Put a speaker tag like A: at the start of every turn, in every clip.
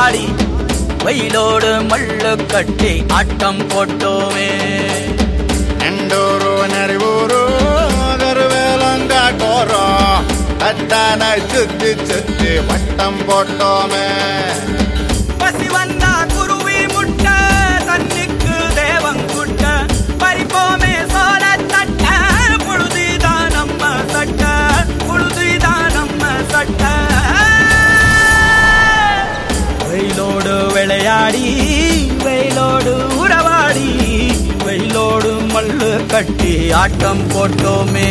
A: உறவாடி வெயிலோடு மல்லு கட்டி ஆட்டம் போட்டோமே
B: ಎಂಡೂರು ನರಿವೂರು கருவேலங்காட்டோரோ தட்டான சுத்தி சுத்தி வட்டம் போட்டோமே
A: பசி வந்தா குருவி முட்ட தண்ணிக்கு தேவங்குட்ட பறிப்போமே சோழ தட்ட புழுதிதான் நம்ம சட்ட புழுதிதான் நம்ம சட்ட வெயிலோடு விளையாடி வெயிலோடு உறவாடி வெயிலோடு மல்லு கட்டி ஆட்டம் போட்டோமே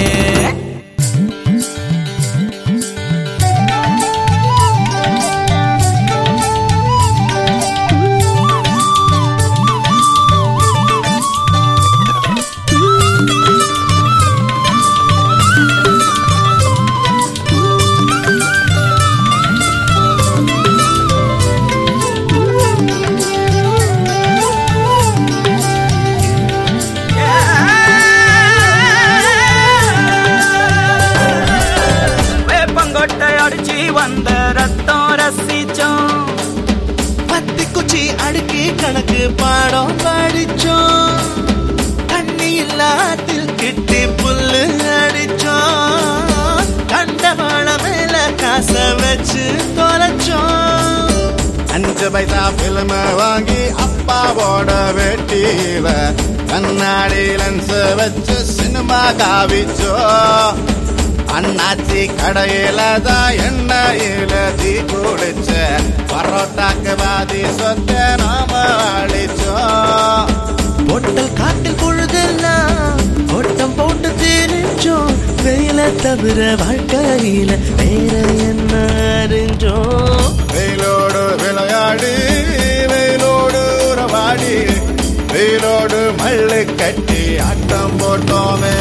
A: வேப்பங்கொட்டை அடிச்சு வந்த ரத்தம் ரசிச்சோம்
C: பத்தி குச்சி அடுக்கி கணக்கு பாடம் படிச்சோம் தண்ணி இல்லாத்தில் கிட்டி புல்லு அடிச்சோம் கண்டவாள மேல காச வச்சு தொலைச்சோம்
B: அஞ்சு பைசா பிலிம வாங்கி அப்பாவோட வெட்டியில கண்ணாடி லென்ஸ் வச்சு சினிமா காவிச்சோ அண்ணாச்சி கடையில தான் எண்ணெயில தீ குடிச்ச பரோட்டாக்கு பாதி சொத்த நாம அழிச்சோம்
C: பொட்டல் காட்டில் பொழுதெல்லாம் ஓட்டம் போட்டு தெரிஞ்சோம் வெயில தவிர வாழ்க்கையில வேற என்ன அறிஞ்சோம்
B: வெயிலோடு விளையாடி வெயிலோடு உறவாடி வெயிலோடு மல்லு கட்டி ஆட்டம் போட்டோமே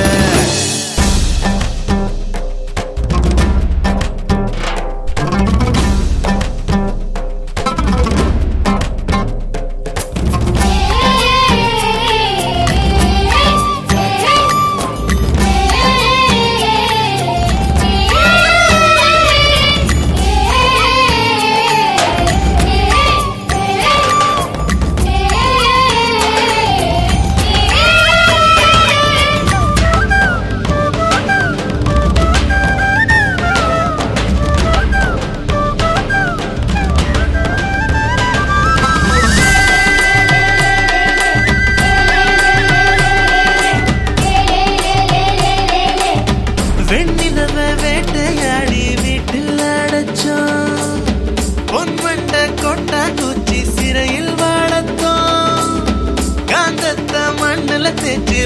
C: வெண்ணிலவ வேட்டையாடி வீட்டில் அடைச்சோம் பொன்வண்ட கொட்டா குச்சி சிறையில் வாழத்தோம் காந்தத்த மண்ணுல தேச்சு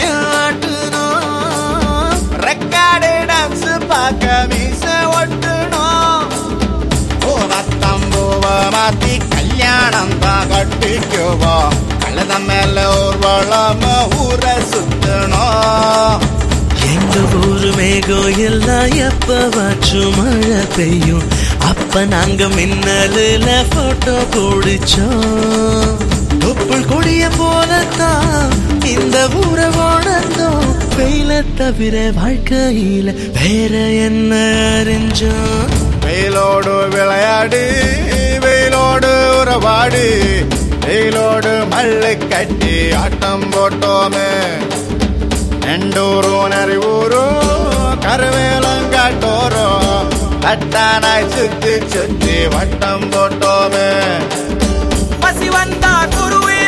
C: பேயாட்டணும்
B: ரெக்கார்டு டான்ஸ் பார்க்க மீச ஒட்டணும் பூவத்தம்பூவ மாத்தி கல்யாணம் தான் கட்டிக்குவோம் கழுத மேல ஊர்வலம் ஊரை சுத்தணும்
C: எங்க ஊரு மேகம் எல்லாம் எப்பவாச்சும் மழை பெய்யும் அப்ப நாங்க மின்னலுல போட்டோ பிடிச்சோம் தொப்புள் கொடிய போலத்தான் இந்த ஊரை வாழ்ந்தோம் வெயில தவிர வாழ்க்கையில வேற என்ன அறிஞ்சோம்
B: வெயிலோடு விளையாடி வெயிலோடு உறவாடி வெயிலோடு மல்லு கட்டி ஆட்டம் போட்டோமே நெண்டூரும் நரிவூரும் கருவேலங்காட்டோரும் தட்டானாய் சுத்தி சுத்தி வட்டம் போட்டோமே
A: பசி வந்தா குருவி